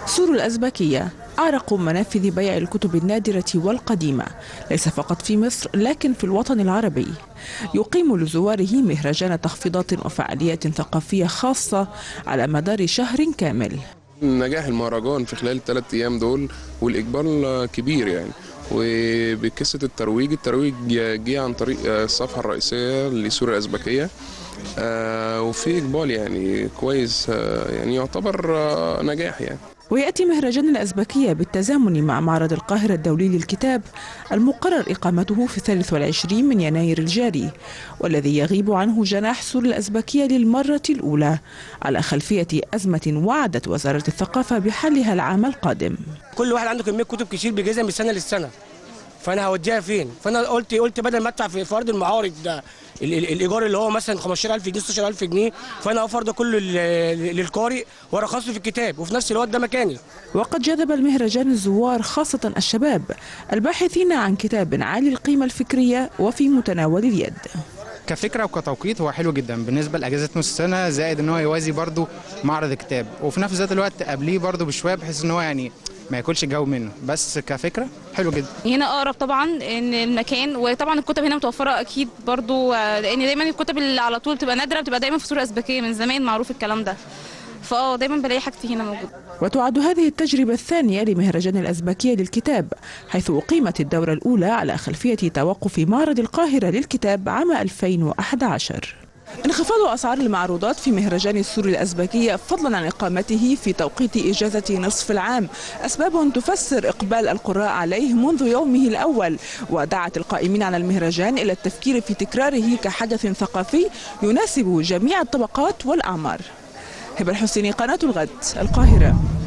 سور الأزبكية أعرق منافذ بيع الكتب النادرة والقديمة ليس فقط في مصر لكن في الوطن العربي يقيم لزواره مهرجان تخفيضات وفعاليات ثقافية خاصة على مدار شهر كامل نجاح المهرجان في خلال الثلاث ايام دول والاقبال كبير يعني وبقصه الترويج الترويج جه عن طريق الصفحه الرئيسيه لسور الازبكيه آه، وفي اقبال يعني كويس آه، يعني يعتبر آه، نجاح يعني ويأتي مهرجان الأزبكية بالتزامن مع معرض القاهرة الدولي للكتاب المقرر إقامته في 23 من يناير الجاري والذي يغيب عنه جناح سور الأزبكية للمرة الأولى على خلفية أزمة وعدت وزارة الثقافة بحلها العام القادم كل واحد عنده كميه كتب كتير بيجهزها من السنه للسنه فانا هوديها فين فانا قلت قلت بدل ما ادفع في فرض المعارض ده ال- ال- الايجار اللي هو مثلا 15000 جنيه 16000 جنيه فانا اوفر ده كله لل- للقارئ وارخصه في الكتاب وفي نفس الوقت ده مكاني وقد جذب المهرجان الزوار خاصة الشباب الباحثين عن كتاب عالي القيمة الفكرية وفي متناول اليد كفكره وكتوقيت هو حلو جدا بالنسبه لاجازه نص السنه زائد ان هو يوازي برضو معرض الكتاب وفي نفس ذات الوقت قبليه برضو بشويه بحيث ان هو يعني ما ياكلش الجو منه بس كفكره حلو جدا هنا اقرب طبعا ان المكان وطبعا الكتب هنا متوفره اكيد برضو آه، لان دايما الكتب اللي على طول بتبقى نادره بتبقى دايما في صوره ازبكيه من زمان معروف الكلام ده فاه دايما بلاقي حاجتي هنا موجوده وتعد هذه التجربة الثانية لمهرجان الأزبكية للكتاب حيث أقيمت الدورة الأولى على خلفية توقف معرض القاهرة للكتاب عام 2011 انخفاض أسعار المعروضات في مهرجان السور الأزبكية فضلا عن إقامته في توقيت إجازة نصف العام أسباب تفسر إقبال القراء عليه منذ يومه الأول ودعت القائمين على المهرجان إلى التفكير في تكراره كحدث ثقافي يناسب جميع الطبقات والأعمار هبة الحسيني قناة الغد القاهرة